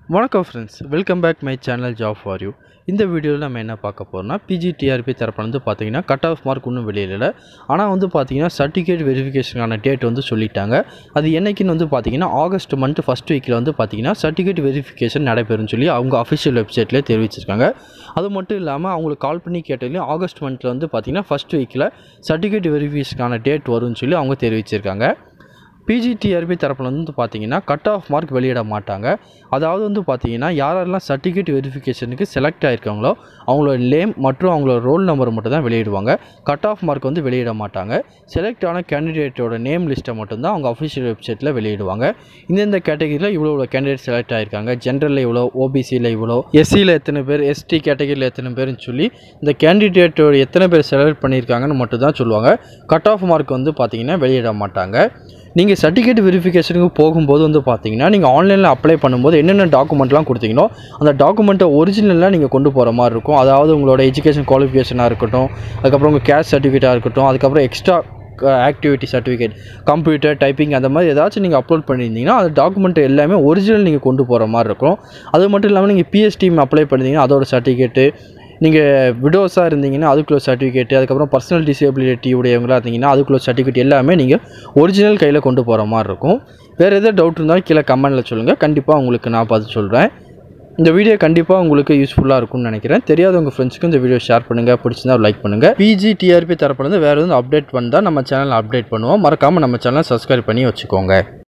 வணக்கம் friends welcome back my channel job for you இந்த வீடியோவில் நம்ம என்ன பார்க்க போகிறோம்னா பிஜிடிஆர்பி தரப்பில் வந்து பார்த்தீங்கன்னா கட் ஆஃப் மார்க் இன்னும் வெளியிடல ஆனால் வந்து பார்த்தீங்கன்னா சர்டிஃபிகேட் வெரிஃபிகேஷனுக்கான டேட் வந்து சொல்லிட்டாங்க அது என்னைக்குன்னு வந்து பார்த்தீங்கன்னா ஆகஸ்ட் மந்த் ஃபஸ்ட் வீக்கில் வந்து பார்த்தீங்கன்னா சர்டிஃபிகேட் வெரிஃபிகேஷன் நடைபெறும்னு சொல்லி அவங்க அஃபிஷியல் வெப்சைட்லேயே தெரிவிச்சிருக்காங்க அது மட்டும் இல்லாமல் அவங்களுக்கு கால் பண்ணி கேட்டதுலையும் ஆகஸ்ட் மந்தில் வந்து பார்த்தீங்கன்னா ஃபஸ்ட் வீக்கில் சர்டிஃபிகேட் வெரிஃபிகேஷனுக்கான டேட் வரும்னு சொல்லி அவங்க தெரிவிச்சிருக்காங்க பிஜிடிஆர்பி தரப்பில் வந்து பார்த்தீங்கன்னா கட் ஆஃப் மார்க் வெளியிட மாட்டாங்க அதாவது வந்து பார்த்தீங்கன்னா யாரெல்லாம் சர்டிஃபிகேட் வெரிஃபிகேஷனுக்கு செலக்ட் ஆகிருக்காங்களோ அவங்களோட நேம் மற்றும் அவங்களோட ரோல் நம்பர் மட்டும் தான் வெளியிடுவாங்க கட் ஆஃப் மார்க் வந்து வெளியிட மாட்டாங்க செலக்ட் ஆன கேண்டிடேட்டோட நேம் லிஸ்ட்டை மட்டும்தான் அவங்க அஃபிஷியல் வெப்சைட்டில் வெளியிடுவாங்க இந்தந்த கேட்டகரியில் இவ்வளோ இவ்வளோ கேண்டிடேட் செலக்ட் ஆகிருக்காங்க ஜென்ரலில் இவ்வளோ ஓபிசியில் இவ்வளோ எஸ்சியில் எத்தனை பேர் எஸ்டி கேட்டகரியில் எத்தனை பேர்னு சொல்லி இந்த கேண்டிடேட்டோட எத்தனை பேர் செலக்ட் பண்ணியிருக்காங்கன்னு மட்டும் தான் சொல்லுவாங்க கட் ஆஃப் மார்க் வந்து பார்த்தீங்கன்னா வெளியிட மாட்டாங்க நீங்கள் சர்டிஃபிகேட் வெரிஃபிகேஷனுக்கு போகும்போது வந்து பார்த்தீங்கன்னா நீங்கள் ஆன்லைனில் அப்ளை பண்ணும்போது என்னென்ன டாக்குமெண்ட்லாம் கொடுத்தீங்களோ அந்த டாக்குமெண்ட்டை ஒரிஜினலாக நீங்கள் கொண்டு போகிற மாதிரி இருக்கும் அதாவது உங்களோட எஜுகேஷன் குவாலிஃபிகேஷனாக இருக்கட்டும் அதுக்கப்புறம் உங்கள் கேஷ் சர்டிஃபிகேட்டாக இருக்கட்டும் அதுக்கப்புறம் extra activity certificate computer typing அந்த மாதிரி ஏதாச்சும் நீங்கள் அப்லோட் பண்ணியிருந்தீங்கன்னா அந்த டாக்குமெண்ட் எல்லாமே ஒரிஜினல் நீங்கள் கொண்டு போகிற மாதிரி இருக்கும் அது மட்டும் இல்லாமல் நீங்கள் பிஎஸ்டிஎம் அப்ளை பண்ணியிருந்தீங்கன்னா அதோட சர்டிஃபிகேட்டு நீங்கள் விடோஸாக இருந்தீங்கன்னா அதுக்குள்ள சர்டிஃபிகேட் அதுக்கப்புறம் பர்சனல் டிசேபிலிட்டி உடையவங்களாக இருந்தீங்கன்னா அதுக்குள்ள சர்டிஃபிகேட் எல்லாமே நீங்கள் ஒரிஜினல் கையில் கொண்டு போகிற மாதிரி இருக்கும் வேறு எதாவது டவுட் இருந்தாலும் கீழே கமெண்டில் சொல்லுங்கள் கண்டிப்பாக உங்களுக்கு நான் பார்த்து சொல்கிறேன் இந்த வீடியோ கண்டிப்பாக உங்களுக்கு யூஸ்ஃபுல்லாக இருக்கும்னு நினைக்கிறேன் தெரியாதவங்க ஃப்ரெண்ட்ஸ்க்கு இந்த வீடியோ ஷேர் பண்ணுங்கள் பிடிச்சிருந்தா லைக் பண்ணுங்கள் பிஜி டிஆர்பி தரப்புலேருந்து வேறு எதுவும் அப்டேட் வந்தால் நம்ம சேனலில் அப்டேட் பண்ணுவோம் மறக்காமல் நம்ம சேனலை சப்ஸ்கிரைப் பண்ணி வச்சுக்கோங்க